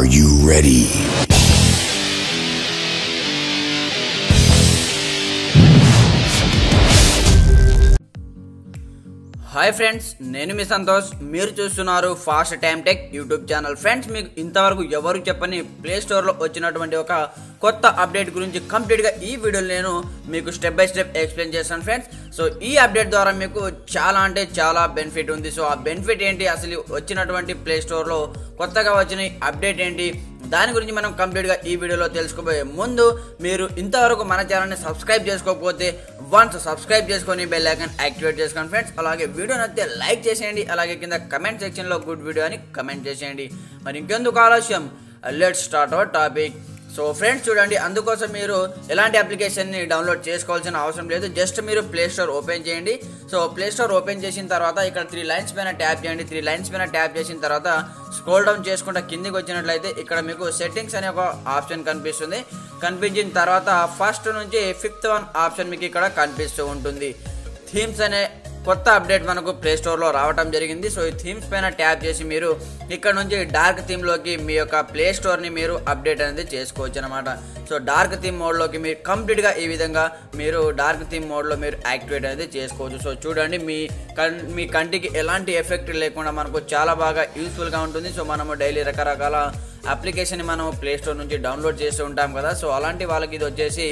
Are you ready? Hi friends నేను మీ సంతోష్ మీరు చూస్తున్నారు fast time tech YouTube channel friends మీకు ఇంతవరకు ఎవరు చెప్పని ప్లే స్టోర్లో వచ్చినటువంటి ఒక కొత్త అప్డేట్ గురించి కంప్లీట్గా ఈ వీడియోలో నేను మీకు స్టెప్ బై స్టెప్ ఎక్స్ప్లెయిన్ చేస్తాను ఫ్రెండ్స్ సో ఈ అప్డేట్ ద్వారా మీకు చాలా అంటే చాలా బెనిఫిట్ ఉంది సో ఆ బెనిఫిట్ ఏంటి అసలు వచ్చినటువంటి ప్లే స్టోర్లో కొత్తగా వచ్చిన అప్డేట్ ఏంటి దాని గురించి మనం కంప్లీట్గా ఈ వీడియోలో తెలుసుకోబోయే ముందు మీరు ఇంతవరకు మన ఛానల్ని సబ్స్క్రైబ్ చేసుకోకపోతే వన్స్ సబ్స్క్రైబ్ చేసుకొని బెల్ ఐకాన్ యాక్టివేట్ చేసుకోండి ఫ్రెండ్స్ అలాగే వీడియో నచ్చితే లైక్ చేసేయండి అలాగే కింద కమెంట్ సెక్షన్లో గుడ్ వీడియో అని కమెంట్ చేసేయండి మరి ఇంకెందుకు ఆలస్యం let start our topic so friends చూడండి అందుకోసం మీరు ఎలాంటి అప్లికేషన్ని డౌన్లోడ్ చేసుకోవాల్సిన అవసరం లేదు జస్ట్ మీరు ప్లే స్టోర్ ఓపెన్ చేయండి సో ప్లే స్టోర్ ఓపెన్ చేసిన తర్వాత ఇక్కడ త్రీ లైన్స్ పైన ట్యాప్ చేయండి త్రీ లైన్స్ పైన ట్యాప్ చేసిన తర్వాత స్క్రోల్ డౌన్ చేసుకుంటా కిందికి వచ్చినట్లయితే ఇక్కడ మీకు సెట్టింగ్స్ అనే ఒక ఆప్షన్ కనిపిస్తుంది కనిపించిన తర్వాత ఫస్ట్ నుంచి ఫిఫ్త్ వన్ ఆప్షన్ మీకు ఇక్కడ కనిపిస్తూ ఉంటుంది థీమ్స్ అనే కొత్త అప్డేట్ మనకు ప్లే స్టోర్లో రావటం జరిగింది సో ఈ థీమ్స్ పైన ట్యాప్ చేసి మీరు ఇక్కడ నుంచి డార్క్ థీమ్లోకి మీ యొక్క ప్లే స్టోర్ని మీరు అప్డేట్ అనేది చేసుకోవచ్చు అనమాట సో డార్క్ థీమ్ మోడ్లోకి మీరు కంప్లీట్గా ఈ విధంగా మీరు డార్క్ థీమ్ మోడ్లో మీరు యాక్టివేట్ అనేది చేసుకోవచ్చు సో చూడండి మీ కన్ మీ కంటికి ఎలాంటి ఎఫెక్ట్ లేకుండా మనకు చాలా బాగా యూస్ఫుల్గా ఉంటుంది సో మనము డైలీ రకరకాల అప్లికేషన్ మనం ప్లే స్టోర్ నుంచి డౌన్లోడ్ చేస్తూ ఉంటాం కదా సో అలాంటి వాళ్ళకి ఇది వచ్చేసి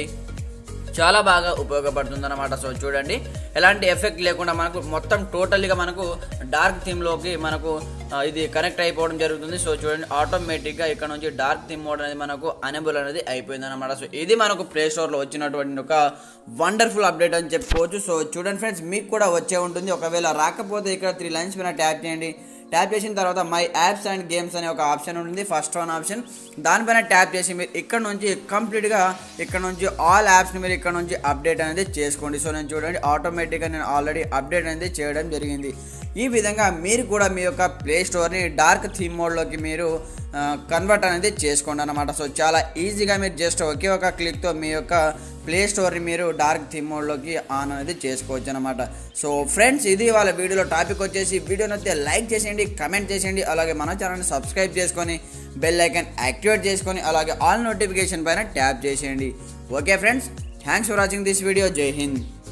చాలా బాగా ఉపయోగపడుతుంది అనమాట సో చూడండి ఎలాంటి ఎఫెక్ట్ లేకుండా మనకు మొత్తం టోటల్గా మనకు డార్క్ థీమ్లోకి మనకు ఆ, ఇది కనెక్ట్ అయిపోవడం జరుగుతుంది సో చూడండి ఆటోమేటిక్గా ఇక్కడ నుంచి డార్క్ థీమ్ మోడ్ అనేది మనకు అనేబుల్ అనేది అయిపోయింది అనమాట సో ఇది మనకు ప్లే స్టోర్లో వచ్చినటువంటి ఒక వండర్ఫుల్ అప్డేట్ అని చెప్పుకోవచ్చు సో చూడండి ఫ్రెండ్స్ మీకు కూడా వచ్చే ఉంటుంది ఒకవేళ రాకపోతే ఇక్కడ త్రీ లైన్స్ పైన ట్యాప్ చేయండి ట్యాప్ చేసిన తర్వాత మై యాప్స్ అండ్ గేమ్స్ అనే ఒక ఆప్షన్ ఉంటుంది ఫస్ట్ వన్ ఆప్షన్ దానిపైన ట్యాప్ చేసి మీరు ఇక్కడ నుంచి కంప్లీట్గా ఇక్కడ నుంచి ఆల్ యాప్స్ని మీరు ఇక్కడ నుంచి అప్డేట్ అనేది చేసుకోండి సో నేను చూడండి ఆటోమేటిక్గా నేను ఆల్రెడీ అప్డేట్ అనేది చేయడం జరిగింది ఈ విధంగా మీరు కూడా మీ యొక్క ప్లే స్టోర్ని డార్క్ థీమ్ మోడ్లోకి మీరు కన్వర్ట్ అనేది చేసుకోండి అనమాట సో చాలా ఈజీగా మీరు జస్ట్ ఒకే ఒక క్లిక్తో మీ యొక్క ప్లే స్టోర్ని మీరు డార్క్ థీమ్ మోడ్లోకి ఆన్ అనేది చేసుకోవచ్చు అనమాట సో ఫ్రెండ్స్ ఇది వాళ్ళ వీడియోలో టాపిక్ వచ్చేసి వీడియో నచ్చితే లైక్ చేసేయండి కమెంట్ చేసేయండి అలాగే మన ఛానల్ని సబ్స్క్రైబ్ చేసుకొని బెల్ ఐకాన్ యాక్టివేట్ చేసుకొని అలాగే ఆల్ నోటిఫికేషన్ పైన ట్యాప్ చేసేయండి okay friends thanks for watching this video Jai Hind